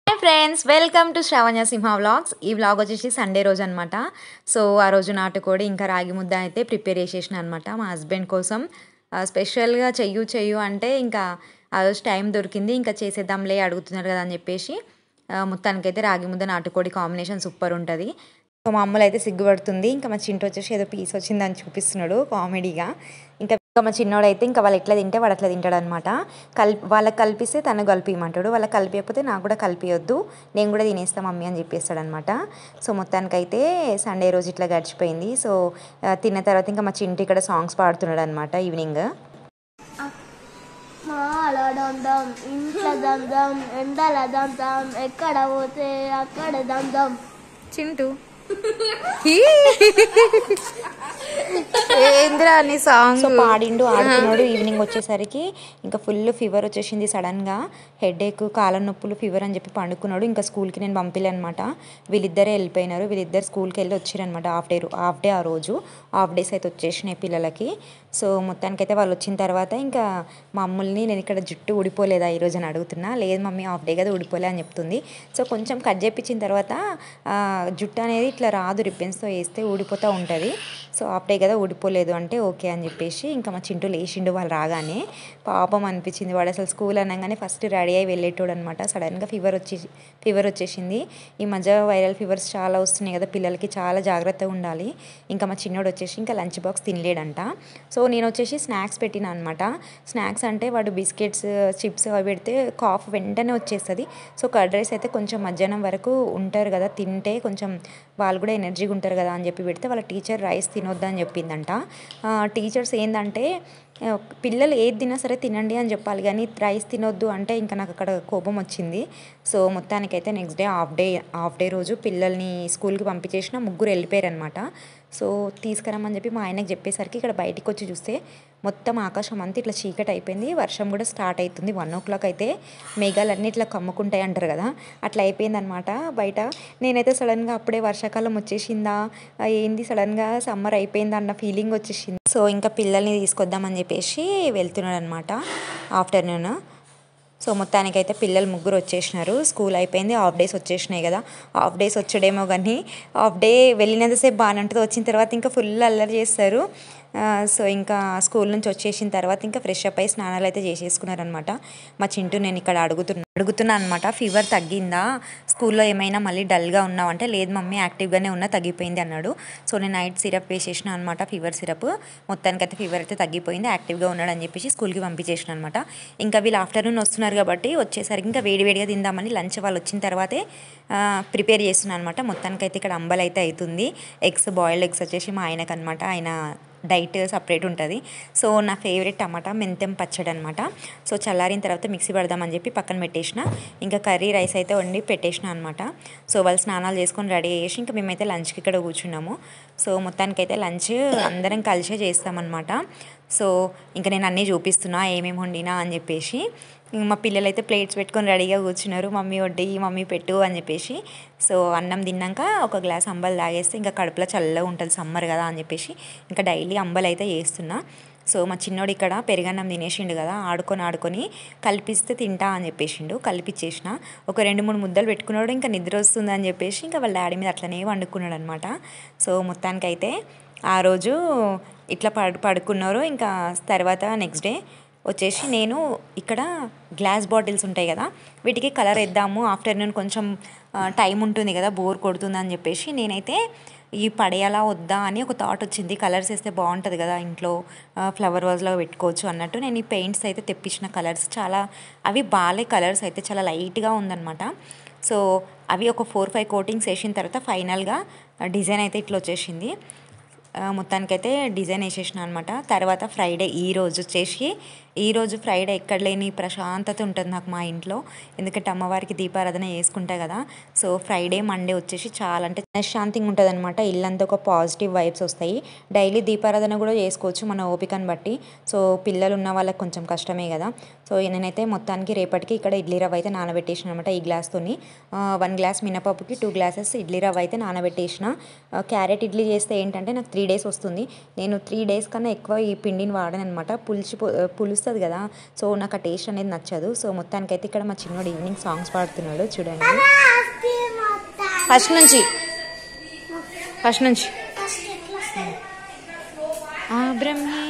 Hi friends welcome to Shravanya Simha vlogs ఈ vlog వచ్చేసి Sunday రోజు అనమాట సో ఆ రోజు నాటుకోడి ఇంకా రాగి ముద్ద అయితే ప్రిపేర్ చేసేసిన అనమాట మా హస్బెండ్ కోసం ఆ, స్పెషల్గా చెయ్యు చెయ్యు అంటే ఇంకా ఆ రోజు టైం దొరికింది ఇంకా చేసేద్దాంలే అడుగుతున్నారు కదా అని చెప్పేసి ఆ, మొత్తానికైతే రాగి ముద్ద నాటుకోడి కాంబినేషన్ సూపర్ ఉంటుంది సో మా అమ్మలు అయితే సిగ్గుపడుతుంది ఇంకా మా చింటూ వచ్చేసి ఏదో పీస్ వచ్చిందని చూపిస్తున్నాడు కామెడీగా ఇంకా ఇంకా మా చిన్నోడు అయితే ఇంకా వాళ్ళు ఎట్లా తింటే వాడు అట్లా తింటాడు అనమాట కలిపి వాళ్ళకి కలిపిస్తే తను కలిపియమంటాడు వాళ్ళకి కలిపియకపోతే నాకు కూడా కలిపియొద్దు నేను కూడా తినేస్తా మమ్మీ అని చెప్పేస్తాడు అనమాట సో మొత్తానికైతే సండే రోజు ఇట్లా గడిచిపోయింది సో ఆ, తిన్న తర్వాత ఇంకా మా చింటి ఇక్కడ సాంగ్స్ పాడుతున్నాడు అనమాట ఈవినింగ్ మాల దందం ఇంట్లో దందం ఎండల దందం ఎక్కడ పోతే అక్కడ దందం చింటూ ఏంద్రా నీ సాంగ్ సో పాడిండు ఆడుతున్నాడు ఈవినింగ్ వచ్చేసరికి ఇంకా ఫుల్ ఫీవర్ వచ్చేసింది సడన్ గా హెడ్ ఏక్ కాళ్ళ నొప్పులు ఫీవర్ అని చెప్పి పండుకున్నాడు ఇంకా స్కూల్కి నేను పంపిలే అనమాట వీళ్ళిద్దరే వెళ్ళిపోయినారు వీళ్ళిద్దరు స్కూల్కి వెళ్ళి వచ్చారనమాట హాఫ్ డే హాఫ్ డే ఆ రోజు హాఫ్ డేస్ అయితే వచ్చేసినాయి పిల్లలకి సో మొత్తానికైతే వాళ్ళు వచ్చిన తర్వాత ఇంకా మా అమ్ముల్ని నేను ఇక్కడ జుట్టు ఊడిపోలేదా ఈరోజు అని అడుగుతున్నా లేదు మమ్మీ హాఫ్ డే కదా ఊడిపోలే అని చెప్తుంది సో కొంచెం కట్ చేపించిన తర్వాత ఆ, జుట్టు అనేది ఇట్లా రాదు రిబ్బన్స్తో వేస్తే ఊడిపోతూ ఉంటుంది సో హాఫ్ డే కదా ఊడిపోలేదు అంటే ఓకే అని చెప్పేసి ఇంకా మా చింటూ లేచిండు వాళ్ళు రాగానే పాపం అనిపించింది వాడు అసలు స్కూల్ అనగానే ఫస్ట్ రెడీ అయి వెళ్ళేటోడు అనమాట సడన్గా ఫీవర్ వచ్చి ఫీవర్ వచ్చేసింది ఈ మధ్య వైరల్ ఫీవర్స్ చాలా వస్తున్నాయి కదా పిల్లలకి చాలా జాగ్రత్తగా ఉండాలి ఇంకా మా చిన్నోడు వచ్చేసి ఇంకా లంచ్ బాక్స్ తినలేడంట సో నేను వచ్చేసి స్నాక్స్ పెట్టిన అనమాట స్నాక్స్ అంటే వాడు బిస్కెట్స్ చిప్స్ అవి పెడితే కాఫ్ వెంటనే వచ్చేస్తుంది సో కర్డ్ రైస్ అయితే కొంచెం మధ్యాహ్నం వరకు ఉంటారు కదా తింటే కొంచెం వాళ్ళు కూడా ఎనర్జీగా ఉంటారు కదా అని చెప్పి పెడితే వాళ్ళ టీచర్ రైస్ తినొద్దని చెప్పిందంట టీచర్స్ ఏంటంటే ఆ, పిల్లలు ఏది తిన్నా సరే తినండి అని చెప్పాలి కానీ రైస్ తినొద్దు అంటే ఇంకా నాకు అక్కడ కోపం వచ్చింది సో మొత్తానికైతే next day half day half day రోజు పిల్లల్ని స్కూల్కి పంపించేసిన ముగ్గురు వెళ్ళిపోయారు అనమాట సో తీసుకురమ్మని చెప్పి మా ఆయనకి చెప్పేసరికి ఇక్కడ బయటికి వచ్చి చూస్తే మొత్తం ఆకాశం అంతా ఇట్లా చీకటి అయిపోయింది వర్షం కూడా స్టార్ట్ అవుతుంది వన్ ఓ క్లాక్ అయితే మేఘాలన్నీ ఇట్లా కమ్ముకుంటాయి అంటారు కదా అట్లా అయిపోయింది అనమాట బయట నేనైతే సడన్గా అప్పుడే వర్షాకాలం వచ్చేసిందా ఆ, ఏంది సడన్గా సమ్మర్ అయిపోయిందా అన్న ఫీలింగ్ వచ్చేసింది సో ఇంకా పిల్లల్ని తీసుకొద్దామని చెప్పేసి వెళ్తున్నాడు అనమాట ఆఫ్టర్నూన్ సో మొత్తానికైతే పిల్లలు ముగ్గురు వచ్చేసినారు స్కూల్ అయిపోయింది హాఫ్ డేస్ వచ్చేసినాయి కదా హాఫ్ డేస్ వచ్చాడేమో కానీ హాఫ్ డే వెళ్ళినంతసేపు బాగానే ఉంటుంది వచ్చిన తర్వాత ఇంకా ఫుల్ అల్లరి చేస్తారు ఆ, సో ఇంకా స్కూల్ నుంచి వచ్చేసిన తర్వాత ఇంకా ఫ్రెష్ అప్ అయి స్నానాలు అయితే చేసేసుకున్నారనమాట మా చింటూ నేను ఇక్కడ అడుగుతున్నా అడుగుతున్నా అనమాట ఫీవర్ తగ్గిందా స్కూల్లో ఏమైనా మళ్ళీ డల్గా ఉన్నావు అంటే లేదు మమ్మీ యాక్టివ్గానే ఉన్నా తగ్గిపోయింది అన్నాడు సో నేను నైట్ సిరప్ వేసేసిన అనమాట ఫీవర్ సిరప్ మొత్తానికైతే ఫీవర్ అయితే తగ్గిపోయింది యాక్టివ్గా ఉన్నాడు అని చెప్పేసి స్కూల్కి పంపించేసిన అనమాట ఇంకా వీళ్ళు ఆఫ్టర్నూన్ వస్తున్నారు కాబట్టి వచ్చేసరికి ఇంకా వేడివేడిగా తిందామని లంచ్ వాళ్ళు వచ్చిన తర్వాతే ప్రిపేర్ చేస్తున్నాను అనమాట మొత్తానికైతే ఇక్కడ అంబల్ అయితే అవుతుంది ఎగ్స్ బాయిల్డ్ ఎగ్స్ వచ్చేసి మా ఆయనకు అనమాట ఆయన డైట్ సపరేట్ ఉంటుంది సో నా ఫేవరెట్ టమాటా మెంతెం పచ్చడి అనమాట సో చల్లారిన తర్వాత మిక్సీ పడదామని చెప్పి పక్కన పెట్టేసిన ఇంకా కర్రీ రైస్ అయితే వండి పెట్టేసిన అనమాట సో వాళ్ళు స్నానాలు చేసుకొని రెడీ చేసి ఇంకా మేమైతే లంచ్కి ఇక్కడ కూర్చున్నాము సో మొత్తానికైతే లంచ్ అందరం కలిసే చేస్తామన్నమాట సో ఇంకా నేను అన్నీ చూపిస్తున్నా ఏమేమి వండినా అని చెప్పేసి ఇంక మా పిల్లలు అయితే ప్లేట్స్ పెట్టుకొని రెడీగా కూర్చున్నారు మమ్మీ వడ్డీ మమ్మీ పెట్టు అని చెప్పేసి సో అన్నం తిన్నాక ఒక గ్లాస్ అంబలు తాగేస్తే ఇంకా కడుపులో చల్లగా ఉంటుంది సమ్మర్ కదా అని చెప్పేసి ఇంకా డైలీ అంబలు అయితే చేస్తున్నా సో మా చిన్నోడు ఇక్కడ పెరుగన్నం తినేసిండు కదా ఆడుకొని ఆడుకొని కలిపిస్తే తింటా అని చెప్పేసిండు కలిపిచ్చేసిన ఒక రెండు మూడు ముద్దలు పెట్టుకున్నాడు ఇంకా నిద్ర వస్తుంది అని చెప్పేసి ఇంకా వాళ్ళ డాడీ మీద అట్లనే వండుకున్నాడు అనమాట సో మొత్తానికైతే ఆ రోజు ఇట్లా పడు పడుకున్నారు ఇంకా తర్వాత నెక్స్ట్ డే వచ్చేసి నేను ఇక్కడ గ్లాస్ బాటిల్స్ ఉంటాయి కదా వీటికి కలర్ వేద్దాము ఆఫ్టర్నూన్ కొంచెం టైం ఉంటుంది కదా బోర్ కొడుతుంది అని చెప్పేసి నేనైతే ఈ పడేయాలా వద్దా అని ఒక థాట్ వచ్చింది కలర్స్ వేస్తే బాగుంటుంది కదా ఇంట్లో ఫ్లవర్ వాజ్లో పెట్టుకోవచ్చు అన్నట్టు నేను ఈ పెయింట్స్ అయితే తెప్పించిన కలర్స్ చాలా అవి బాలే కలర్స్ అయితే చాలా లైట్గా ఉందన్నమాట సో అవి ఒక ఫోర్ ఫైవ్ కోటింగ్స్ వేసిన తర్వాత ఫైనల్గా డిజైన్ అయితే ఇట్లా వచ్చేసింది ఆ, మొత్తానికైతే డిజైన్ వేసేసిన అనమాట తర్వాత ఫ్రైడే ఈ రోజు వచ్చేసి ఈ రోజు ఫ్రైడే ఎక్కడ లేని ప్రశాంతత ఉంటుంది నాకు మా ఇంట్లో ఎందుకంటే అమ్మవారికి దీపారాధన చేసుకుంటా కదా సో ఫ్రైడే మండే వచ్చేసి చాలా అంటే శాంతిగా ఉంటుంది అనమాట ఇల్లంతా ఒక పాజిటివ్ వైబ్స్ వస్తాయి డైలీ దీపారాధన కూడా చేసుకోవచ్చు మన ఓపికను బట్టి సో పిల్లలు ఉన్న వాళ్ళకి కొంచెం కష్టమే కదా సో నేనైతే మొత్తానికి రేపటికి ఇక్కడ ఇడ్లీ రవ్వ అయితే నానబెట్టేసిన అనమాట ఈ గ్లాస్తోని వన్ గ్లాస్ మినపప్పుకి టూ గ్లాసెస్ ఇడ్లీ రవ్వ అయితే నానబెట్టేసిన ఆ, క్యారెట్ ఇడ్లీ చేస్తే ఏంటంటే నాకు త్రీ డేస్ వస్తుంది నేను త్రీ డేస్ కన్నా ఎక్కువ ఈ పిండిని వాడను అనమాట పులిచి పులుస్తుంది వస్తుంది కదా సో నాకు ఆ టేస్ట్ అనేది నచ్చదు సో మొత్తానికైతే ఇక్కడ మా చిన్నోడు ఈవినింగ్ సాంగ్స్ పాడుతున్నాడు చూడండి ఫస్ట్ నుంచి ఫస్ట్ నుంచి ఆ బ్రహ్మే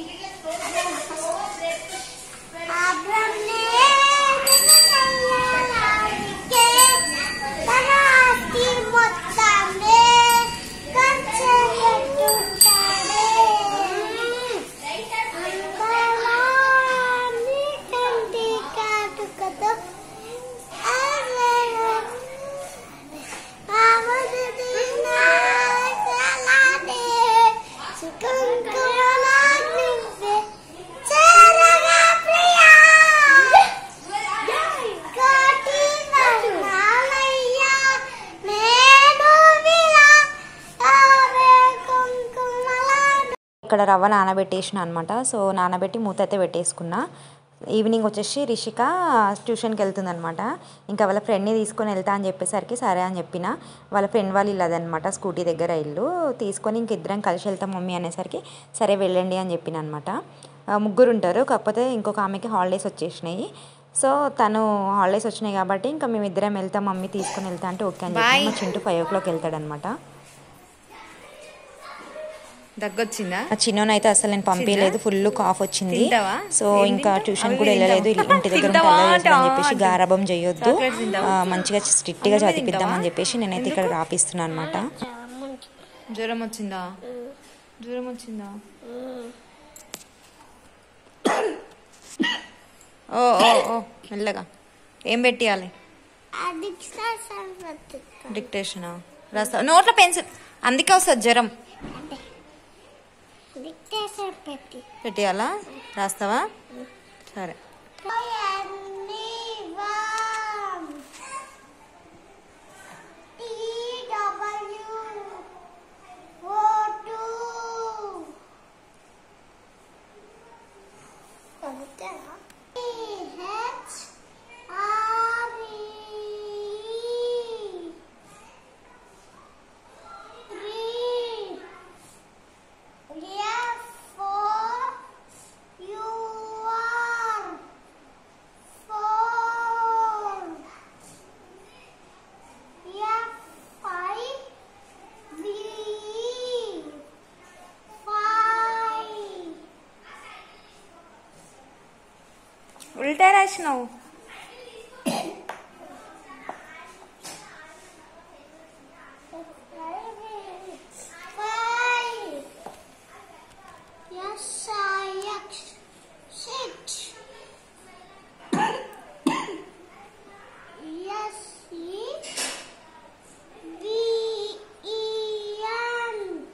ఇక్కడ రవ్వ నానబెట్టేసిన అనమాట సో నానబెట్టి మూత అయితే పెట్టేసుకున్నా ఈవినింగ్ వచ్చేసి రిషిక ట్యూషన్కి వెళ్తుంది అనమాట ఇంకా వాళ్ళ ఫ్రెండ్ని తీసుకొని వెళ్తా అని చెప్పేసరికి సరే అని చెప్పిన వాళ్ళ ఫ్రెండ్ వాళ్ళు ఇల్లు అదనమాట స్కూటీ దగ్గర ఇల్లు తీసుకొని ఇంక ఇద్దరం కలిసి వెళ్తాం మమ్మీ అనేసరికి సరే వెళ్ళండి అని చెప్పిన అనమాట ముగ్గురు ఉంటారు కాకపోతే ఇంకొక ఆమెకి హాలిడేస్ వచ్చేసినాయి సో తను హాలిడేస్ వచ్చినాయి కాబట్టి ఇంకా మేము ఇద్దరం వెళ్తాం మమ్మీ తీసుకొని వెళ్తా అంటే ఓకే అని చెప్పి మా చింటూ ఫైవ్ ఓ క్లాక్ వెళ్తాడనమాట దగ్గొచ్చిందా ఆ చిన్నోనైతే అసలు నేను పంపించలేదు ఫుల్ కాఫ్ వచ్చింది తింటావా? సో ఏం ఇంకా తింటావు? ట్యూషన్ అవి కూడా వెళ్ళలేదు తింటావా? ఇంటి దగ్గర ఉంటే తింటావా అల్లరి చేస్తుందని అంటావా? చెప్పేసి గారాబం చేయొద్దు చాక్లెట్స్ తింటావా? ఆ, మంచిగా స్ట్రిక్ట్ గా అన్నమే చదివిద్దామని తింటావా? చెప్పేసి నేనైతే ఇక్కడ రాపిస్తున్నాను అనమాట జ్వరం వచ్చిందా జ్వరం వచ్చిందా ఓ ఓ ఓ మెల్లగా ఏం పెట్టియాలి డిక్టేషనా రాస్తా నోట్లో పెన్సిల్ అందుకే వస్తుంది జ్వరం పెట్టియాలా రాస్తావా సరే ఉల్టా రాసినావు Yes, I X six. Yes, E V E N.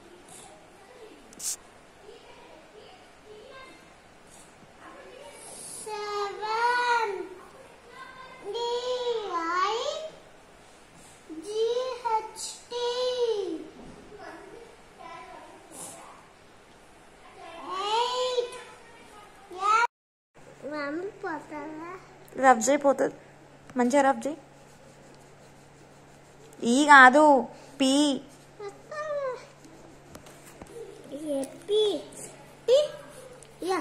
Seven D I G H T. Eight. Yeah. Mummy పోతావా రబ్ చేయపోతుంది మంచిగా రబ్ చేయి ఈ కాదు పీ పి పి యా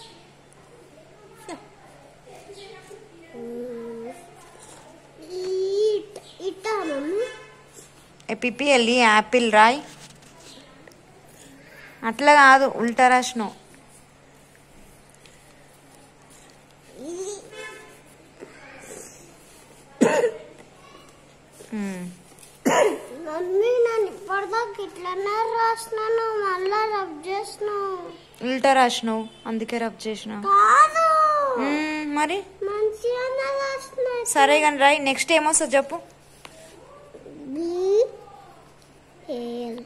ఈట్ ఇట్టా మమ్మీ పిపి వెళ్ళి యాపిల్ రాయ్ అట్లా కాదు ఉల్టా రాసినావు ఉమ్. మమ్మీ నేను ఇప్పటిదాకా ఇట్లనే రాసినాను మళ్ళా రబ్ చేసినావు ఉల్టా రాసినావు అందుకే రబ్ చేసిన కాదు ఉమ్, మరి మంచిగానే రాసిన సరే కానీ రాయ్ నెక్స్ట్ ఏమొస్తుంది చెప్పు బి ఎల్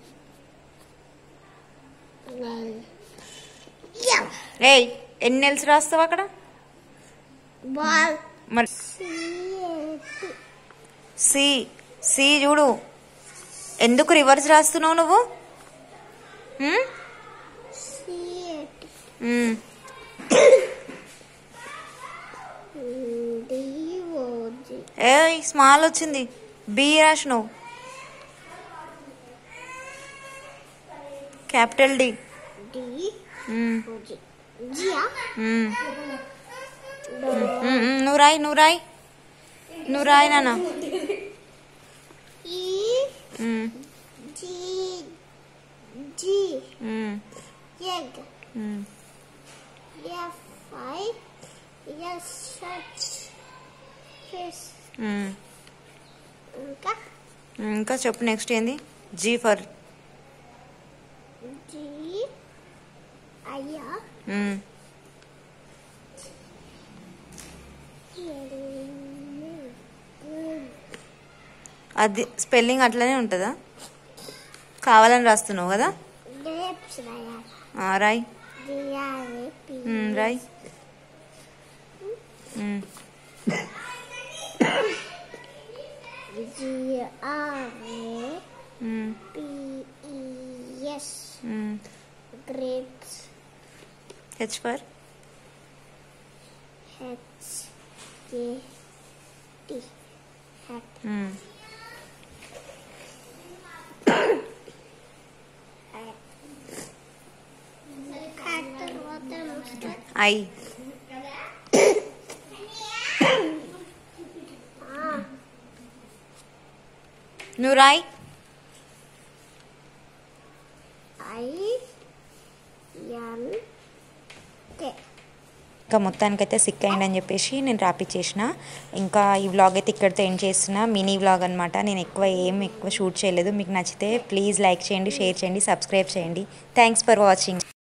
ఎల్ యా ఏయ్ ఎన్ని నెలలు రాస్తావు అక్కడ బాల్ మరి సి సి సి చూడు ఎందుకు రివర్స్ రాస్తున్నావు నువ్వు um? C um. D O G ఏయ్ స్మాల్ వచ్చింది బి రాసినావు capital D D um. O G జియా మ్మ్. మ్మ్, మ్మ్, నువ్వు రాయి నువ్వు రాయి నువ్వు రాయి నాన్న ఈ మ్మ్, జీ జీ మ్మ్, ఎగ్ మ్మ్. F I S H fish మ్మ్. ఇంకా ఇంకా చెప్పు నెక్స్ట్ ఏంది జీ ఫర్ జీ అయ్యా మ్మ్. అది స్పెల్లింగ్ అట్లనే ఉంటుందా కావాలని రాస్తున్నావు కదా గ్రేప్స్ రాయాలి ఆ, రాయ్ జిఆర్ఏ పి మ్మ్, రాయ్ మ్మ్. జిఆర్ఏ మ్మ్, పిఈఎస్ మ్మ్. Grapes H for H A T hat మ్మ్. హెట్ తర్వాత మస్టర్డ్ ఐ నువ్వు రాయ్ ఐ ఎన్ కే ఇంకా మొత్తానికైతే సిక్ అయిందని చెప్పేసి నేను రాపిచ్చేసిన ఇంకా ఈ వ్లాగ్ అయితే ఇక్కడితో ఎండ్ చేస్తున్నా మినీ వ్లాగ్ అనమాట నేను ఎక్కువ ఏం ఎక్కువ షూట్ చేయలేదు మీకు నచ్చితే ప్లీజ్ లైక్ చేయండి షేర్ చేయండి సబ్స్క్రైబ్ చేయండి థ్యాంక్స్ ఫర్ వాచింగ్